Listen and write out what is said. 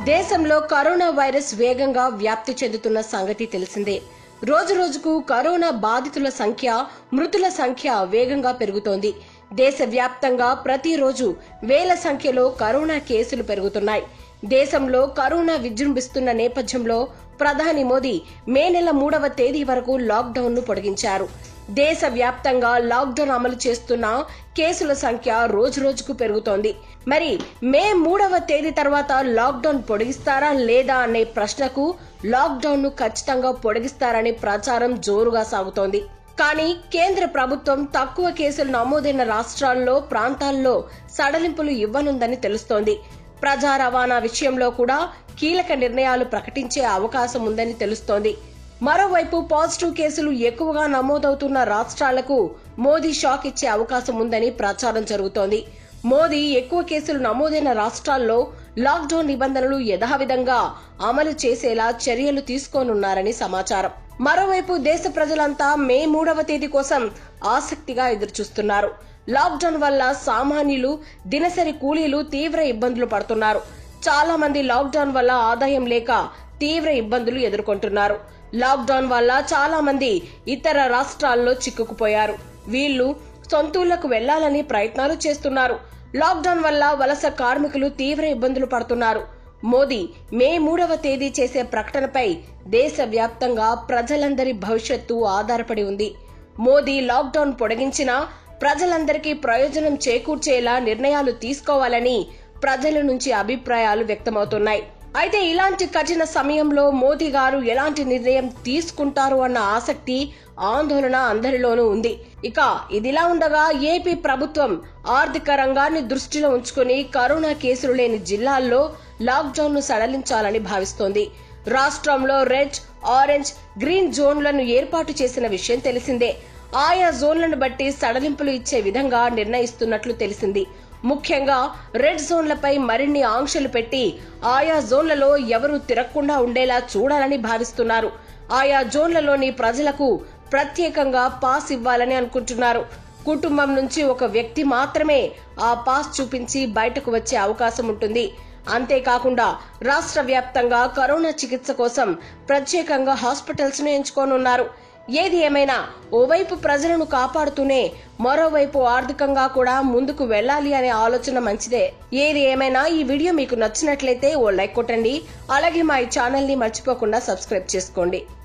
దేశంలో corona virus వేగంగా వ్యాప్తి చెందుతున్న సంగతి తెలిసిందే రోజు రోజుకు కరోనా బాధితుల సంఖ్య మృతుల సంఖ్య వేగంగా పెరుగుతోంది దేశవ్యాప్తంగా ప్రతిరోజు వేల సంఖ్యలో కరోనా కేసులు పెరుగుతున్నాయి దేశంలో కరోనా విజృంభిస్తున్న నేపథ్యంలో ప్రధాని మోదీ మే నెల మూడవ తేదీ వరకు లాక్డౌన్ ను పొడిగించారు దేశవ్యాప్తంగా లాక్డౌన్ అమలు చేస్తున్న కేసుల సంఖ్య రోజు రోజుకు పెరుగుతోంది మరి మే మూడవ తేదీ తర్వాత లాక్డౌన్ పొడిగిస్తారా లేదా అనే ప్రశ్నకు లాక్డౌన్ ను ఖచ్చితంగా పొడిగిస్తారనే ప్రచారం జోరుగా సాగుతోంది కానీ కేంద్ర ప్రభుత్వం తక్కువ కేసులు నమోదైన రాష్ట్రాల్లో ప్రాంతాల్లో సడలింపులు ఇవ్వనుందని తెలుస్తోంది ప్రజా రవాణా విషయంలో కూడా కీలక నిర్ణయాలు ప్రకటించే అవకాశం ఉందని తెలుస్తోంది మరోవైపు పాజిటివ్ కేసులు ఎక్కువగా నమోదవుతున్న రాష్ట్రాలకు మోదీ షాక్ ఇచ్చే అవకాశం ఉందని ప్రచారం జరుగుతోంది మోదీ ఎక్కువ కేసులు నమోదైన రాష్ట్రాల్లో లాక్డౌన్ నిబంధనలు యథావిధంగా అమలు చేసేలా చర్యలు తీసుకోనున్నారని సమాచారం మరోవైపు దేశ ప్రజలంతా మే మూడవ తేదీ కోసం ఆసక్తిగా ఎదురుచూస్తున్నారు లాక్డౌన్ వల్ల సామాన్యులు దినసరి కూలీలు తీవ్ర ఇబ్బందులు పడుతున్నారు చాలా మంది లాక్డౌన్ వల్ల ఆదాయం లేక తీవ్ర ఇబ్బందులు ఎదుర్కొంటున్నారు లాక్డౌన్ వల్ల చాలా మంది ఇతర రాష్ట్రాల్లో చిక్కుకుపోయారు వీళ్లు సొంతూళ్లకు వెళ్లాలని ప్రయత్నాలు చేస్తున్నారు లాక్డౌన్ వల్ల వలస కార్మికులు తీవ్ర ఇబ్బందులు పడుతున్నారు మోదీ మే మూడవ తేదీ చేసే ప్రకటనపై దేశవ్యాప్తంగా ప్రజలందరి భవిష్యత్తు ఆధారపడి ఉంది మోదీ లాక్డౌన్ పొడిగించినా ప్రజలందరికీ ప్రయోజనం చేకూర్చేలా నిర్ణయాలు తీసుకోవాలని ప్రజల నుంచి అభిప్రాయాలు వ్యక్తమవుతున్నాయి అయితే ఇలాంటి కఠిన సమయంలో మోదీ గారు ఎలాంటి నిర్ణయం తీసుకుంటారు అన్న ఆసక్తి ఆందోళన అందరిలోనూ ఉంది ఇక ఇదిలా ఉండగా ఏపీ ప్రభుత్వం ఆర్థిక రంగాన్ని దృష్టిలో ఉంచుకుని కరోనా కేసులు లేని జిల్లాల్లో లాక్డౌన్ ను సడలించాలని భావిస్తోంది రాష్ట్రంలో రెడ్ ఆరెంజ్ గ్రీన్ జోన్లను ఏర్పాటు చేసిన విషయం తెలిసిందే ఆయా జోన్లను బట్టి సడలింపులు ఇచ్చే విధంగా నిర్ణయిస్తున్నట్లు తెలిసింది ముఖ్యంగా రెడ్ జోన్లపై మరిన్ని ఆంక్షలు పెట్టి ఆయా జోన్లలో ఎవరూ తిరగకుండా ఉండేలా చూడాలని భావిస్తున్నారు ఆయా జోన్లలోని ప్రజలకు ప్రత్యేకంగా పాస్ ఇవ్వాలని అనుకుంటున్నారు కుటుంబం నుంచి ఒక వ్యక్తి మాత్రమే ఆ పాస్ చూపించి బయటకు వచ్చే అవకాశం ఉంటుంది అంతేకాకుండా రాష్ట్ర వ్యాప్తంగా కరోనా చికిత్స కోసం ప్రత్యేకంగా హాస్పిటల్స్ ను ఎంచుకోనున్నారు ఏది ఏమైనా ఓవైపు ప్రజలను కాపాడుతూనే మరోవైపు ఆర్థికంగా కూడా ముందుకు వెళ్ళాలి అనే ఆలోచన మంచిదే ఏది ఏమైనా ఈ వీడియో మీకు నచ్చినట్లయితే ఓ లైక్ కొట్టండి అలాగే మా ఈ ఛానల్ ని మర్చిపోకుండా సబ్స్క్రైబ్ చేసుకోండి